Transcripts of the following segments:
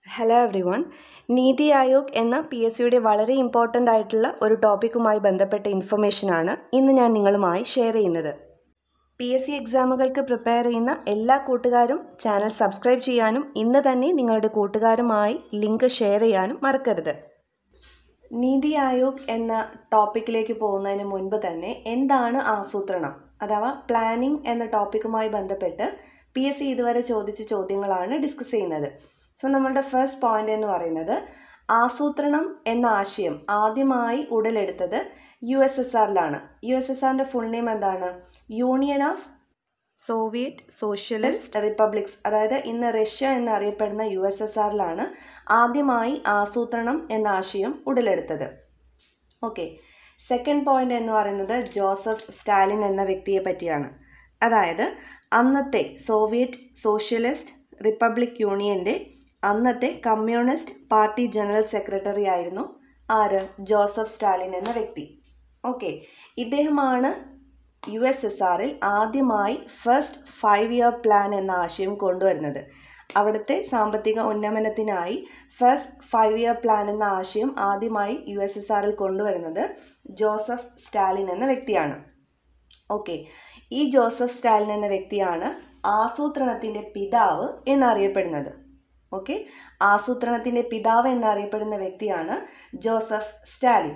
hello every one നീതി ആയോഗ് എന്ന P S സിയുടെ വളരെ ഇമ്പോർട്ടൻ്റ് ആയിട്ടുള്ള ഒരു ടോപ്പിക്കുമായി ബന്ധപ്പെട്ട ഇൻഫർമേഷനാണ് ഇന്ന് ഞാൻ നിങ്ങളുമായി ഷെയർ ചെയ്യുന്നത് പി എസ് സി എക്സാമുകൾക്ക് പ്രിപ്പയർ ചെയ്യുന്ന എല്ലാ കൂട്ടുകാരും ചാനൽ സബ്സ്ക്രൈബ് ചെയ്യാനും ഇന്ന് തന്നെ നിങ്ങളുടെ കൂട്ടുകാരുമായി ലിങ്ക് ഷെയർ ചെയ്യാനും മറക്കരുത് നീതി ആയോഗ് എന്ന ടോപ്പിക്കിലേക്ക് പോകുന്നതിന് മുൻപ് തന്നെ എന്താണ് ആസൂത്രണം അഥവാ പ്ലാനിംഗ് എന്ന ടോപ്പിക്കുമായി ബന്ധപ്പെട്ട് പി എസ് സി ഇതുവരെ ചോദിച്ച ചോദ്യങ്ങളാണ് ഡിസ്കസ് ചെയ്യുന്നത് സോ നമ്മളുടെ ഫസ്റ്റ് പോയിന്റ് എന്ന് പറയുന്നത് ആസൂത്രണം എന്ന ആശയം ആദ്യമായി ഉടലെടുത്തത് യു എസ് എസ് ആറിലാണ് യു എസ് എസ് ആറിൻ്റെ ഫുൾ നെയിം എന്താണ് Union of Soviet Socialist Republics അതായത് ഇന്ന് റഷ്യ എന്നറിയപ്പെടുന്ന യു എസ് എസ് ആറിലാണ് ആദ്യമായി ആസൂത്രണം എന്ന ആശയം ഉടലെടുത്തത് ഓക്കെ സെക്കൻഡ് പോയിന്റ് എന്ന് പറയുന്നത് ജോസഫ് സ്റ്റാലിൻ എന്ന വ്യക്തിയെ പറ്റിയാണ് അതായത് അന്നത്തെ സോവിയറ്റ് സോഷ്യലിസ്റ്റ് റിപ്പബ്ലിക് യൂണിയൻ്റെ അന്നത്തെ കമ്മ്യൂണിസ്റ്റ് പാർട്ടി ജനറൽ സെക്രട്ടറി ആയിരുന്നു ആര് ജോസഫ് സ്റ്റാലിൻ എന്ന വ്യക്തി ഓക്കെ ഇദ്ദേഹമാണ് യു എസ് എസ് ആറിൽ ആദ്യമായി ഫസ്റ്റ് ഫൈവ് ഇയർ പ്ലാൻ എന്ന ആശയം കൊണ്ടുവരുന്നത് അവിടുത്തെ സാമ്പത്തിക ഉന്നമനത്തിനായി ഫസ്റ്റ് ഫൈവ് ഇയർ പ്ലാൻ എന്ന ആശയം ആദ്യമായി യു എസ് എസ് ആറിൽ കൊണ്ടുവരുന്നത് ജോസഫ് സ്റ്റാലിൻ എന്ന വ്യക്തിയാണ് ഓക്കെ ഈ ജോസഫ് സ്റ്റാലിൻ എന്ന വ്യക്തിയാണ് ആസൂത്രണത്തിൻ്റെ പിതാവ് എന്നറിയപ്പെടുന്നത് ഓക്കെ ആസൂത്രണത്തിൻ്റെ പിതാവ് എന്നറിയപ്പെടുന്ന വ്യക്തിയാണ് ജോസഫ് സ്റ്റാലിൻ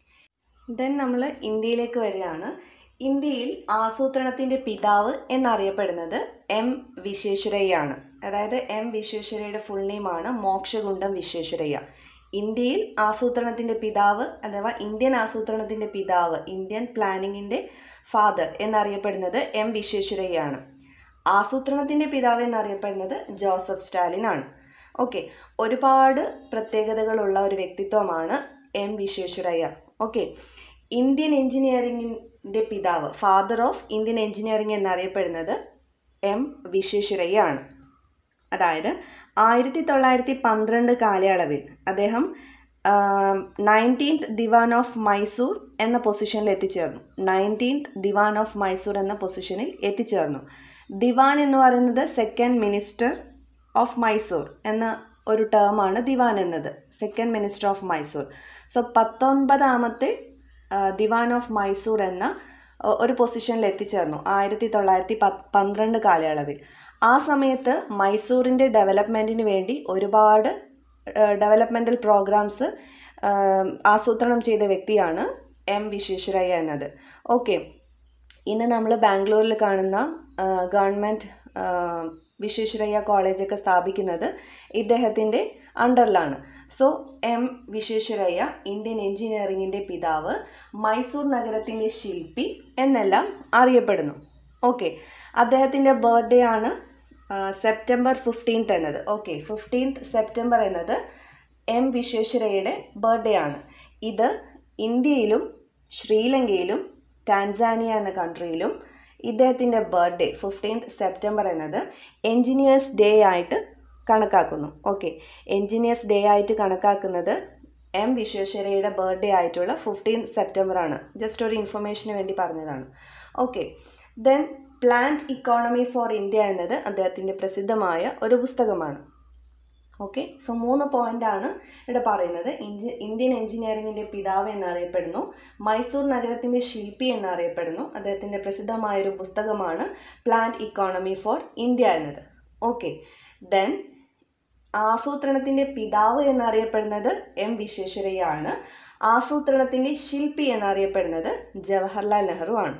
ദെൻ നമ്മൾ ഇന്ത്യയിലേക്ക് വരികയാണ് ഇന്ത്യയിൽ ആസൂത്രണത്തിൻ്റെ പിതാവ് എന്നറിയപ്പെടുന്നത് എം വിശ്വേശ്വരയ്യാണ് അതായത് എം വിശ്വേശ്വരയുടെ ഫുൾ നെയിമാണ് മോക്ഷഗുണ്ടം വിശ്വേശ്വരയ്യ ഇന്ത്യയിൽ ആസൂത്രണത്തിൻ്റെ പിതാവ് അഥവാ ഇന്ത്യൻ ആസൂത്രണത്തിൻ്റെ പിതാവ് ഇന്ത്യൻ പ്ലാനിങ്ങിൻ്റെ ഫാദർ എന്നറിയപ്പെടുന്നത് എം വിശ്വേശ്വരയ്യാണ് ആസൂത്രണത്തിൻ്റെ പിതാവ് എന്നറിയപ്പെടുന്നത് ജോസഫ് സ്റ്റാലിൻ ആണ് ഓക്കെ ഒരുപാട് പ്രത്യേകതകളുള്ള ഒരു വ്യക്തിത്വമാണ് എം വിശ്വേശ്വരയ്യ ഓക്കെ ഇന്ത്യൻ എഞ്ചിനീയറിംഗിൻ്റെ പിതാവ് ഫാദർ ഓഫ് ഇന്ത്യൻ എഞ്ചിനീയറിംഗ് എന്നറിയപ്പെടുന്നത് എം വിശ്വേശ്വരയ്യ ആണ് അതായത് ആയിരത്തി തൊള്ളായിരത്തി പന്ത്രണ്ട് കാലയളവിൽ അദ്ദേഹം നയൻറ്റീൻത്ത് ദിവാൻ ഓഫ് മൈസൂർ എന്ന പൊസിഷനിൽ എത്തിച്ചേർന്നു നയൻറ്റീൻത്ത് ദിവാൻ ഓഫ് മൈസൂർ എന്ന പൊസിഷനിൽ എത്തിച്ചേർന്നു ദിവാൻ എന്ന് പറയുന്നത് സെക്കൻഡ് മിനിസ്റ്റർ ഓഫ് മൈസൂർ എന്ന ഒരു ടേമാണ് ദിവാൻ എന്നത് second minister of Mysore so പത്തൊൻപതാമത്തെ ദിവാൻ ഓഫ് മൈസൂർ എന്ന ഒരു പൊസിഷനിൽ എത്തിച്ചേർന്നു ആയിരത്തി തൊള്ളായിരത്തി പത്ത് പന്ത്രണ്ട് കാലയളവിൽ ആ സമയത്ത് മൈസൂരിൻ്റെ ഡെവലപ്മെൻറ്റിന് വേണ്ടി ഒരുപാട് ഡെവലപ്മെൻറ്റൽ പ്രോഗ്രാംസ് ആസൂത്രണം ചെയ്ത വ്യക്തിയാണ് എം വിശ്വേശ്വരയ്യ എന്നത് ഓക്കെ ഇന്ന് നമ്മൾ ബാംഗ്ലൂരിൽ കാണുന്ന ഗവൺമെൻറ് വിശ്വേശ്വരയ്യ കോളേജൊക്കെ സ്ഥാപിക്കുന്നത് ഇദ്ദേഹത്തിൻ്റെ അണ്ടറിലാണ് സോ എം വിശ്വേശ്വരയ്യ ഇന്ത്യൻ എഞ്ചിനീയറിംഗിൻ്റെ പിതാവ് മൈസൂർ നഗരത്തിൻ്റെ ശില്പി എന്നെല്ലാം അറിയപ്പെടുന്നു ഓക്കെ അദ്ദേഹത്തിൻ്റെ ബർത്ത്ഡേ ആണ് സെപ്റ്റംബർ ഫിഫ്റ്റീൻത്ത് എന്നത് ഓക്കെ ഫിഫ്റ്റീൻത്ത് സെപ്റ്റംബർ എന്നത് എം വിശ്വേശ്വരയ്യയുടെ ബർത്ത്ഡേ ആണ് ഇത് ഇന്ത്യയിലും ശ്രീലങ്കയിലും ടാൻസാനിയ എന്ന കൺട്രിയിലും ഇദ്ദേഹത്തിൻ്റെ ബർത്ത്ഡേ ഫിഫ്റ്റീൻത്ത് സെപ്റ്റംബർ എന്നത് എൻജിനീയേഴ്സ് ഡേ ആയിട്ട് കണക്കാക്കുന്നു ഓക്കെ എൻജിനീയേഴ്സ് ഡേ ആയിട്ട് കണക്കാക്കുന്നത് എം വിശ്വേശ്വരയുടെ ബർത്ത്ഡേ ആയിട്ടുള്ള ഫിഫ്റ്റീൻ സെപ്റ്റംബർ ആണ് ജസ്റ്റ് ഒരു ഇൻഫർമേഷന് വേണ്ടി പറഞ്ഞതാണ് okay then planned economy for India എന്നത് അദ്ദേഹത്തിൻ്റെ പ്രസിദ്ധമായ ഒരു പുസ്തകമാണ് ഓക്കെ സോ മൂന്ന് പോയിൻ്റാണ് ഇവിടെ പറയുന്നത് ഇഞ്ചി ഇന്ത്യൻ എഞ്ചിനീയറിംഗിൻ്റെ പിതാവ് എന്നറിയപ്പെടുന്നു മൈസൂർ നഗരത്തിൻ്റെ ശില്പി എന്നറിയപ്പെടുന്നു അദ്ദേഹത്തിൻ്റെ പ്രസിദ്ധമായൊരു പുസ്തകമാണ് പ്ലാന്റ് ഇക്കോണമി ഫോർ ഇന്ത്യ എന്നത് ഓക്കെ ദെൻ ആസൂത്രണത്തിൻ്റെ പിതാവ് എന്നറിയപ്പെടുന്നത് എം വിശ്വേശ്വരയ്യാണ് ആസൂത്രണത്തിൻ്റെ ശില്പി എന്നറിയപ്പെടുന്നത് ജവഹർലാൽ നെഹ്റു ആണ്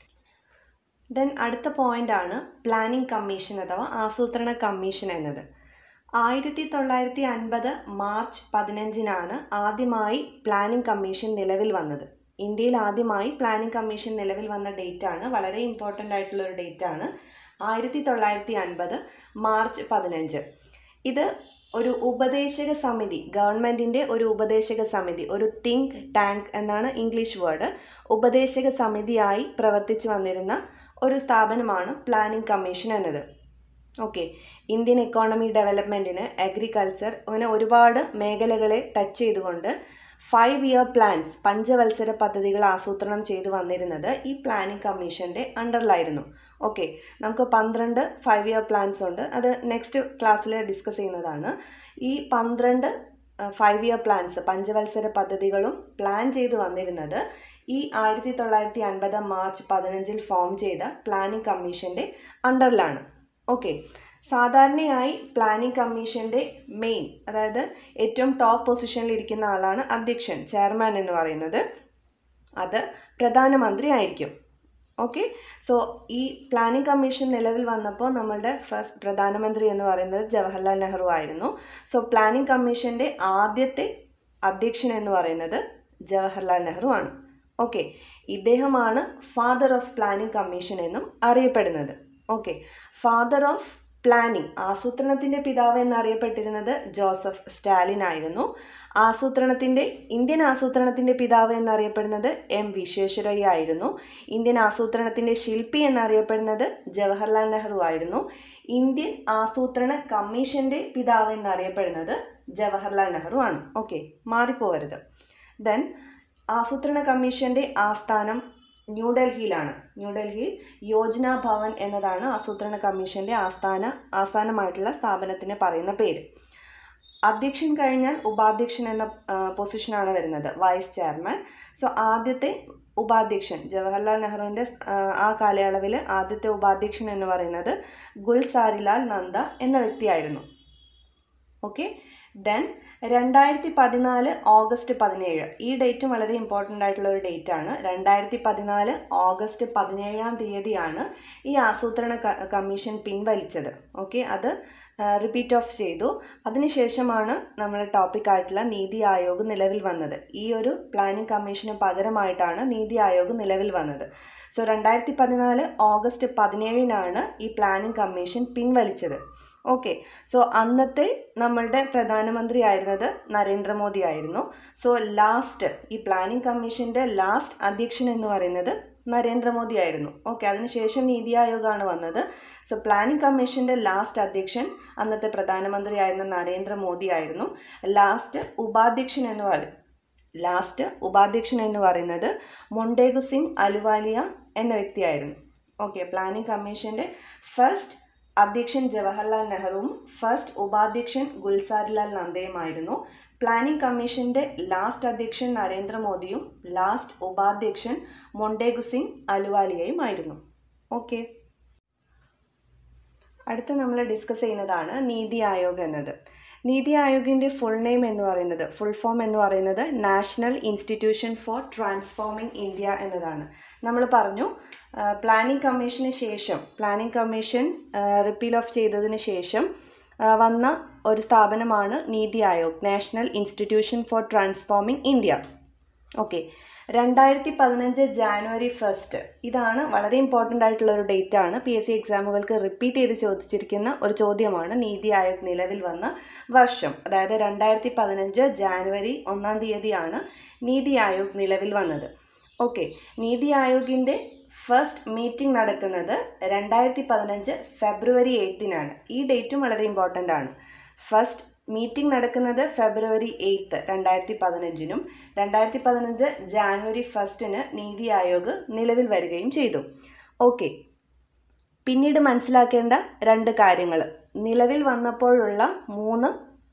ദെൻ അടുത്ത പോയിൻ്റാണ് പ്ലാനിംഗ് കമ്മീഷൻ അഥവാ ആസൂത്രണ കമ്മീഷൻ എന്നത് ആയിരത്തി തൊള്ളായിരത്തി അൻപത് മാർച്ച് പതിനഞ്ചിനാണ് ആദ്യമായി പ്ലാനിംഗ് കമ്മീഷൻ നിലവിൽ വന്നത് ഇന്ത്യയിൽ ആദ്യമായി പ്ലാനിംഗ് കമ്മീഷൻ നിലവിൽ വന്ന ഡേറ്റ് ആണ് വളരെ ഇമ്പോർട്ടൻ്റ് ആയിട്ടുള്ള ഒരു ഡേറ്റ് ആണ് ആയിരത്തി തൊള്ളായിരത്തി അൻപത് മാർച്ച് പതിനഞ്ച് ഇത് ഒരു ഉപദേശക സമിതി ഗവൺമെൻറ്റിൻ്റെ ഒരു ഉപദേശക സമിതി ഒരു തിങ്ക് ടാങ്ക് എന്നാണ് ഇംഗ്ലീഷ് വേർഡ് ഉപദേശക സമിതിയായി പ്രവർത്തിച്ചു വന്നിരുന്ന ഒരു സ്ഥാപനമാണ് പ്ലാനിംഗ് കമ്മീഷൻ എന്നത് ഓക്കെ ഇന്ത്യൻ എക്കോണമി ഡെവലപ്മെൻറ്റിന് അഗ്രികൾച്ചർ അങ്ങനെ ഒരുപാട് മേഖലകളെ ടച്ച് ചെയ്തുകൊണ്ട് ഫൈവ് ഇയർ പ്ലാൻസ് പഞ്ചവത്സര പദ്ധതികൾ ആസൂത്രണം ചെയ്തു വന്നിരുന്നത് ഈ പ്ലാനിംഗ് കമ്മീഷൻ്റെ അണ്ടറിലായിരുന്നു ഓക്കെ നമുക്ക് പന്ത്രണ്ട് ഫൈവ് ഇയർ പ്ലാൻസ് ഉണ്ട് അത് നെക്സ്റ്റ് ക്ലാസ്സിൽ ഡിസ്കസ് ചെയ്യുന്നതാണ് ഈ പന്ത്രണ്ട് ഫൈവ് ഇയർ പ്ലാൻസ് പഞ്ചവത്സര പദ്ധതികളും പ്ലാൻ ചെയ്ത് വന്നിരുന്നത് ഈ ആയിരത്തി തൊള്ളായിരത്തി അൻപത് മാർച്ച് പതിനഞ്ചിൽ ഫോം ചെയ്ത പ്ലാനിംഗ് കമ്മീഷൻ്റെ അണ്ടറിലാണ് ഓക്കെ സാധാരണയായി പ്ലാനിംഗ് കമ്മീഷൻ്റെ മെയിൻ അതായത് ഏറ്റവും ടോപ്പ് പൊസിഷനിൽ ഇരിക്കുന്ന ആളാണ് അധ്യക്ഷൻ ചെയർമാൻ എന്ന് പറയുന്നത് അത് പ്രധാനമന്ത്രി ആയിരിക്കും ഓക്കെ സോ ഈ പ്ലാനിംഗ് കമ്മീഷൻ നിലവിൽ വന്നപ്പോൾ നമ്മളുടെ ഫസ്റ്റ് പ്രധാനമന്ത്രി എന്ന് പറയുന്നത് ജവഹർലാൽ നെഹ്റു ആയിരുന്നു സോ പ്ലാനിംഗ് കമ്മീഷൻ്റെ ആദ്യത്തെ അധ്യക്ഷൻ എന്ന് പറയുന്നത് ജവഹർലാൽ നെഹ്റു ആണ് ഓക്കെ ഇദ്ദേഹമാണ് ഫാദർ ഓഫ് പ്ലാനിംഗ് കമ്മീഷൻ എന്നും അറിയപ്പെടുന്നത് ഓക്കെ ഫാദർ ഓഫ് പ്ലാനിംഗ് ആസൂത്രണത്തിൻ്റെ പിതാവ് എന്നറിയപ്പെട്ടിരുന്നത് ജോസഫ് സ്റ്റാലിൻ ആയിരുന്നു ആസൂത്രണത്തിൻ്റെ ഇന്ത്യൻ ആസൂത്രണത്തിൻ്റെ പിതാവ് എന്നറിയപ്പെടുന്നത് എം വിശ്വേശ്വരയ്യ ആയിരുന്നു ഇന്ത്യൻ ആസൂത്രണത്തിൻ്റെ ശില്പി എന്നറിയപ്പെടുന്നത് ജവഹർലാൽ നെഹ്റു ആയിരുന്നു ഇന്ത്യൻ ആസൂത്രണ കമ്മീഷൻ്റെ പിതാവ് എന്നറിയപ്പെടുന്നത് ജവഹർലാൽ നെഹ്റു ആണ് ഓക്കെ മാറിപ്പോവരുത് ദെൻ ആസൂത്രണ കമ്മീഷൻ്റെ ആസ്ഥാനം ന്യൂഡൽഹിയിലാണ് ന്യൂഡൽഹിയിൽ യോജന ഭവൻ എന്നതാണ് ആസൂത്രണ കമ്മീഷൻ്റെ ആസ്ഥാന ആസ്ഥാനമായിട്ടുള്ള സ്ഥാപനത്തിന് പറയുന്ന പേര് അധ്യക്ഷൻ കഴിഞ്ഞാൽ ഉപാധ്യക്ഷൻ എന്ന പൊസിഷനാണ് വരുന്നത് വൈസ് ചെയർമാൻ സോ ആദ്യത്തെ ഉപാധ്യക്ഷൻ ജവഹർലാൽ നെഹ്റുവിൻ്റെ ആ കാലയളവിൽ ആദ്യത്തെ ഉപാധ്യക്ഷൻ എന്ന് പറയുന്നത് ഗുൽസാരിലാൽ നന്ദ എന്ന വ്യക്തിയായിരുന്നു ഓക്കെ ദെൻ രണ്ടായിരത്തി പതിനാല് ഓഗസ്റ്റ് പതിനേഴ് ഈ ഡേറ്റും വളരെ ഇമ്പോർട്ടൻ്റ് ആയിട്ടുള്ള ഒരു ഡേറ്റ് ആണ് രണ്ടായിരത്തി പതിനാല് ഓഗസ്റ്റ് പതിനേഴാം തീയതിയാണ് ഈ ആസൂത്രണ കമ്മീഷൻ പിൻവലിച്ചത് ഓക്കെ അത് റിപ്പീറ്റ് ഓഫ് ചെയ്തു അതിനുശേഷമാണ് നമ്മൾ ടോപ്പിക് ആയിട്ടുള്ള നീതി ആയോഗ് നിലവിൽ വന്നത് ഈ ഒരു പ്ലാനിംഗ് കമ്മീഷന് പകരമായിട്ടാണ് നീതി ആയോഗ് നിലവിൽ വന്നത് സോ രണ്ടായിരത്തി പതിനാല് ഓഗസ്റ്റ് പതിനേഴിനാണ് ഈ പ്ലാനിംഗ് കമ്മീഷൻ പിൻവലിച്ചത് ഓക്കെ സോ അന്നത്തെ നമ്മളുടെ പ്രധാനമന്ത്രി ആയിരുന്നത് നരേന്ദ്രമോദി ആയിരുന്നു സോ ലാസ്റ്റ് ഈ പ്ലാനിംഗ് കമ്മീഷൻ്റെ ലാസ്റ്റ് അധ്യക്ഷൻ എന്ന് പറയുന്നത് നരേന്ദ്രമോദി ആയിരുന്നു ഓക്കെ അതിനുശേഷം നീതി ആയോഗാണ് വന്നത് സോ പ്ലാനിംഗ് കമ്മീഷൻ്റെ ലാസ്റ്റ് അധ്യക്ഷൻ അന്നത്തെ പ്രധാനമന്ത്രി ആയിരുന്ന നരേന്ദ്രമോദി ആയിരുന്നു ലാസ്റ്റ് ഉപാധ്യക്ഷൻ എന്ന് പറയും ലാസ്റ്റ് ഉപാധ്യക്ഷൻ എന്ന് പറയുന്നത് മൊണ്ടേഗു സിംഗ് അലുവാലിയ എന്ന വ്യക്തിയായിരുന്നു ഓക്കെ പ്ലാനിംഗ് കമ്മീഷൻ്റെ ഫസ്റ്റ് അധ്യക്ഷൻ ജവഹർലാൽ നെഹ്റുവും ഫസ്റ്റ് ഉപാധ്യക്ഷൻ ഗുൽസാരിലാൽ നന്ദയുമായിരുന്നു പ്ലാനിംഗ് കമ്മീഷൻ്റെ ലാസ്റ്റ് അധ്യക്ഷൻ നരേന്ദ്രമോദിയും ലാസ്റ്റ് ഉപാധ്യക്ഷൻ മൊണ്ടേഗു സിംഗ് അലുവാലിയയും ആയിരുന്നു ഓക്കെ അടുത്ത നമ്മൾ ഡിസ്കസ് ചെയ്യുന്നതാണ് നീതി ആയോഗ് എന്നത് നീതി ആയോഗിൻ്റെ ഫുൾ നെയിം എന്ന് പറയുന്നത് ഫുൾ ഫോം എന്ന് പറയുന്നത് national institution for transforming India എന്നതാണ് നമ്മൾ പറഞ്ഞു പ്ലാനിംഗ് കമ്മീഷന് ശേഷം പ്ലാനിംഗ് കമ്മീഷൻ റിപ്പീൽ ഓഫ് ചെയ്തതിന് ശേഷം വന്ന ഒരു സ്ഥാപനമാണ് NITI Aayog national institution for transforming India okay രണ്ടായിരത്തി പതിനഞ്ച് ജാനുവരി ഫസ്റ്റ് ഇതാണ് വളരെ ഇമ്പോർട്ടൻ്റ് ആയിട്ടുള്ള ഒരു ഡേറ്റ് ആണ് പി എസ് സി എക്സാമുകൾക്ക് റിപ്പീറ്റ് ചെയ്ത് ചോദിച്ചിരിക്കുന്ന ഒരു ചോദ്യമാണ് നീതി ആയോഗ് നിലവിൽ വന്ന വർഷം അതായത് രണ്ടായിരത്തി പതിനഞ്ച് ജാനുവരി ഒന്നാം തീയതിയാണ് നീതി ആയോഗ് നിലവിൽ വന്നത് ഓക്കെ നീതി ആയോഗിൻ്റെ ഫസ്റ്റ് മീറ്റിംഗ് നടക്കുന്നത് രണ്ടായിരത്തി പതിനഞ്ച് ഫെബ്രുവരി എയ്റ്റിനാണ് ഈ ഡേറ്റും വളരെ ഇമ്പോർട്ടൻ്റ് ആണ് ഫസ്റ്റ് മീറ്റിംഗ് നടക്കുന്നത് ഫെബ്രുവരി എയ്ത്ത് രണ്ടായിരത്തി പതിനഞ്ചിനും രണ്ടായിരത്തി പതിനഞ്ച് ജാനുവരി ഫസ്റ്റിന് നീതി ആയോഗ് നിലവിൽ വരികയും ചെയ്തു ഓക്കെ പിന്നീട് മനസ്സിലാക്കേണ്ട രണ്ട് കാര്യങ്ങൾ നിലവിൽ വന്നപ്പോഴുള്ള മൂന്ന്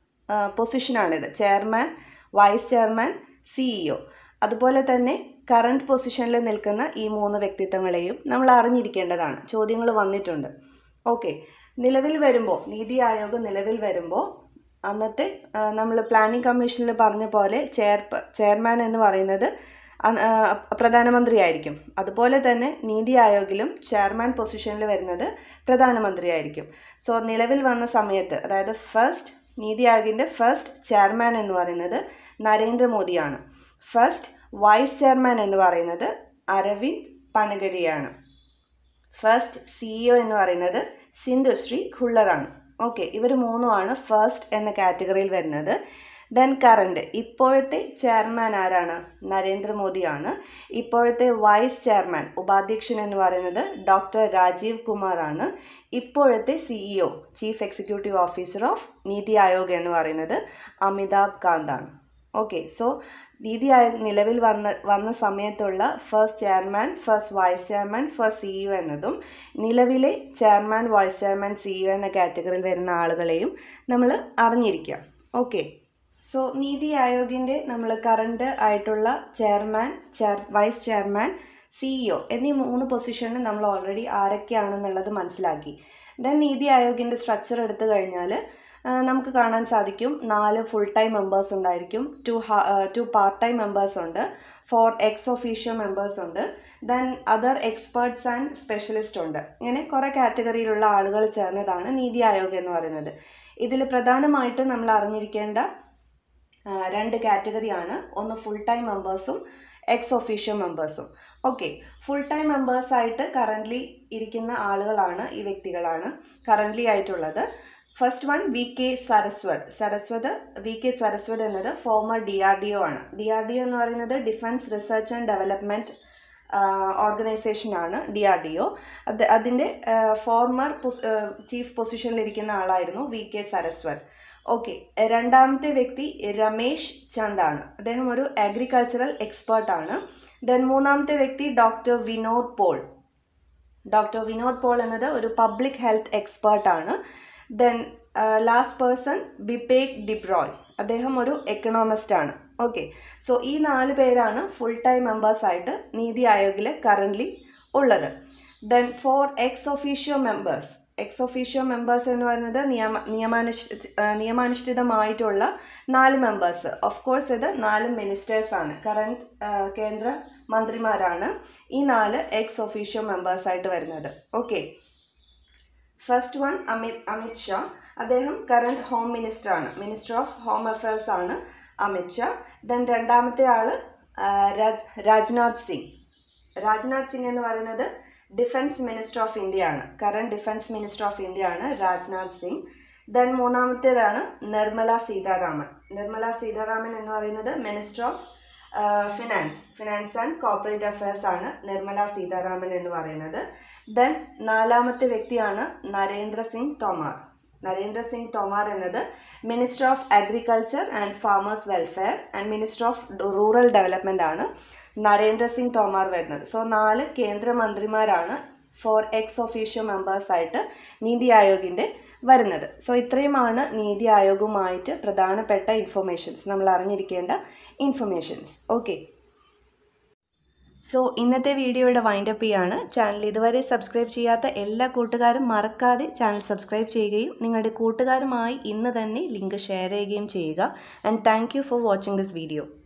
പൊസിഷനാണിത് ചെയർമാൻ വൈസ് ചെയർമാൻ സിഇഒ അതുപോലെ തന്നെ കറണ്ട് പൊസിഷനിൽ നിൽക്കുന്ന ഈ മൂന്ന് വ്യക്തിത്വങ്ങളെയും നമ്മൾ അറിഞ്ഞിരിക്കേണ്ടതാണ് ചോദ്യങ്ങൾ വന്നിട്ടുണ്ട് ഓക്കെ നിലവിൽ വരുമ്പോൾ നീതി ആയോഗ് നിലവിൽ വരുമ്പോൾ അന്നത്തെ നമ്മൾ പ്ലാനിംഗ് കമ്മീഷനിൽ പറഞ്ഞ പോലെ ചെയർ ചെയർമാൻ എന്ന് പറയുന്നത് പ്രധാനമന്ത്രി ആയിരിക്കും അതുപോലെ തന്നെ നീതി ആയോഗിലും ചെയർമാൻ പൊസിഷനിൽ വരുന്നത് പ്രധാനമന്ത്രി ആയിരിക്കും സോ നിലവിൽ വന്ന സമയത്ത് അതായത് ഫസ്റ്റ് നീതി ആയോഗിൻ്റെ ഫസ്റ്റ് ചെയർമാൻ എന്ന് പറയുന്നത് നരേന്ദ്രമോദിയാണ് ഫസ്റ്റ് വൈസ് ചെയർമാൻ എന്ന് പറയുന്നത് അരവിന്ദ് പനഗരിയാണ് ഫസ്റ്റ് സിഇഒ എന്ന് പറയുന്നത് സിന്ധുശ്രീ ഖുള്ളറാണ് ഓക്കെ ഇവർ മൂന്നുമാണ് ഫസ്റ്റ് എന്ന കാറ്റഗറിയിൽ വരുന്നത് ദെൻ കറണ്ട് ഇപ്പോഴത്തെ ചെയർമാൻ ആരാണ് നരേന്ദ്രമോദിയാണ് ഇപ്പോഴത്തെ വൈസ് ചെയർമാൻ ഉപാധ്യക്ഷൻ എന്ന് പറയുന്നത് ഡോക്ടർ രാജീവ് കുമാർ ആണ് ഇപ്പോഴത്തെ CEO chief executive officer of NITI Aayog എന്ന് പറയുന്നത് അമിതാഭ് കാന്ത് ആണ് ഓക്കെ സോ നീതി ആയോഗ് നിലവിൽ വന്ന വന്ന സമയത്തുള്ള first chairman first vice chairman first CEO എന്നതും നിലവിലെ ചെയർമാൻ വൈസ് ചെയർമാൻ സിഇഒ എന്ന കാറ്റഗറിയിൽ വരുന്ന ആളുകളെയും നമ്മൾ അറിഞ്ഞിരിക്കുക ഓക്കെ സോ നീതി ആയോഗിൻ്റെ നമ്മൾ കറണ്ട് ആയിട്ടുള്ള chairman chair vice chairman CEO എന്നീ മൂന്ന് പൊസിഷനിൽ നമ്മൾ ഓൾറെഡി ആരൊക്കെയാണെന്നുള്ളത് മനസ്സിലാക്കി ദെൻ നീതി ആയോഗിൻ്റെ സ്ട്രക്ചർ എടുത്തു കഴിഞ്ഞാൽ നമുക്ക് കാണാൻ സാധിക്കും നാല് ഫുൾ ടൈം മെമ്പേഴ്സ് ഉണ്ടായിരിക്കും two two part time members ഉണ്ട് ഫോർ എക്സ് ഒഫീഷ്യോ മെമ്പേഴ്സ് ഉണ്ട് then other experts and specialist ഉണ്ട് ഇങ്ങനെ കുറേ കാറ്റഗറിയിലുള്ള ആളുകൾ ചേർന്നതാണ് നീതി ആയോഗ് എന്ന് പറയുന്നത് ഇതിൽ പ്രധാനമായിട്ടും നമ്മൾ അറിഞ്ഞിരിക്കേണ്ട രണ്ട് കാറ്റഗറിയാണ് ഒന്ന് ഫുൾ ടൈം മെമ്പേഴ്സും എക്സ് ഒഫീഷ്യോ മെമ്പേഴ്സും ഓക്കെ ഫുൾ ടൈം മെമ്പേഴ്സായിട്ട് കറൻ്റ്ലി ഇരിക്കുന്ന ആളുകളാണ് ഈ വ്യക്തികളാണ് കറൻ്റ്ലി ആയിട്ടുള്ളത് first one V K Saraswat Saraswat V K Saraswat എന്നത് former D R D O ആണ് ഡി ആർ ഡി ഒ എന്ന് പറയുന്നത് ഡിഫൻസ് റിസർച്ച് ആൻഡ് ഡെവലപ്മെൻറ്റ് ഓർഗനൈസേഷനാണ് ഡി ആർ ഡി ഒ അത് അതിൻ്റെ ഫോർമർ ചീഫ് പൊസിഷനിലിരിക്കുന്ന ആളായിരുന്നു വി കെ സരസ്വത് ഓക്കെ രണ്ടാമത്തെ വ്യക്തി രമേശ് ചന്ദാണ് അദ്ദേഹം ഒരു അഗ്രികൾച്ചറൽ എക്സ്പേർട്ടാണ് ദെൻ മൂന്നാമത്തെ വ്യക്തി ഡോക്ടർ വിനോദ് പോൾ ഡോക്ടർ വിനോദ് പോൾ എന്നത് ഒരു പബ്ലിക് ഹെൽത്ത് എക്സ്പേർട്ടാണ് then last person Bibek Debroy അദ്ദേഹം ഒരു എക്കണോമിസ്റ്റ് ആണ് ഓക്കെ സോ ഈ നാല് പേരാണ് ഫുൾ ടൈം മെമ്പേഴ്സായിട്ട് നീതി ആയോഗിൽ കറൻ്റ്ലി ഉള്ളത് then four ex officio members ex officio members എന്ന് പറയുന്നത് നിയമ നിയമാനുഷ് നിയമാനുഷ്ഠിതമായിട്ടുള്ള നാല് മെമ്പേഴ്സ് ഓഫ് കോഴ്സ് ഇത് നാല് മിനിസ്റ്റേഴ്സാണ് കറണ്ട് കേന്ദ്ര മന്ത്രിമാരാണ് ഈ നാല് എക്സ് ഒഫീഷ്യോ മെമ്പേഴ്സായിട്ട് വരുന്നത് okay first one Amit Amit Shah അദ്ദേഹം കറണ്ട് ഹോം മിനിസ്റ്റർ ആണ് മിനിസ്റ്റർ ഓഫ് ഹോം അഫയേഴ്സ് ആണ് അമിത് ഷാ ദെൻ രണ്ടാമത്തെ ആൾ രാജ്നാഥ് സിംഗ് രാജ്നാഥ് സിംഗ് എന്ന് പറയുന്നത് ഡിഫൻസ് മിനിസ്റ്റർ ഓഫ് ഇന്ത്യ ആണ് current defence minister of India ആണ് രാജ്നാഥ് സിംഗ് ദെൻ മൂന്നാമത്തേതാണ് നിർമ്മല സീതാരാമൻ നിർമ്മല സീതാരാമൻ എന്ന് പറയുന്നത് minister of finance finance and corporate affairs ആണ് നിർമ്മല സീതാരാമൻ എന്ന് പറയുന്നത് ദെൻ നാലാമത്തെ വ്യക്തിയാണ് നരേന്ദ്ര സിംഗ് തോമാർ നരേന്ദ്ര സിംഗ് തോമാർ എന്നത് minister of agriculture and farmers welfare and minister of rural development ആണ് നരേന്ദ്ര സിംഗ് തോമാർ വരുന്നത് സോ നാല് കേന്ദ്രമന്ത്രിമാരാണ് ഫോർ എക്സ് ഒഫീഷ്യോ മെമ്പേഴ്സായിട്ട് നീതി ആയോഗിൻ്റെ വരുന്നത് സോ ഇത്രയുമാണ് നീതി ആയോഗുമായിട്ട് പ്രധാനപ്പെട്ട ഇൻഫർമേഷൻസ് നമ്മൾ അറിഞ്ഞിരിക്കേണ്ട ഇൻഫർമേഷൻസ് ഓക്കെ സോ ഇന്നത്തെ വീഡിയോയുടെ വൈൻഡപ്പ് ചെയ്യാണ് ചാനൽ ഇതുവരെ സബ്സ്ക്രൈബ് ചെയ്യാത്ത എല്ലാ കൂട്ടുകാരും മറക്കാതെ ചാനൽ സബ്സ്ക്രൈബ് ചെയ്യുകയും നിങ്ങളുടെ കൂട്ടുകാരുമായി ഇന്ന് തന്നെ ലിങ്ക് ഷെയർ ചെയ്യുകയും ചെയ്യുക and thank for watching this video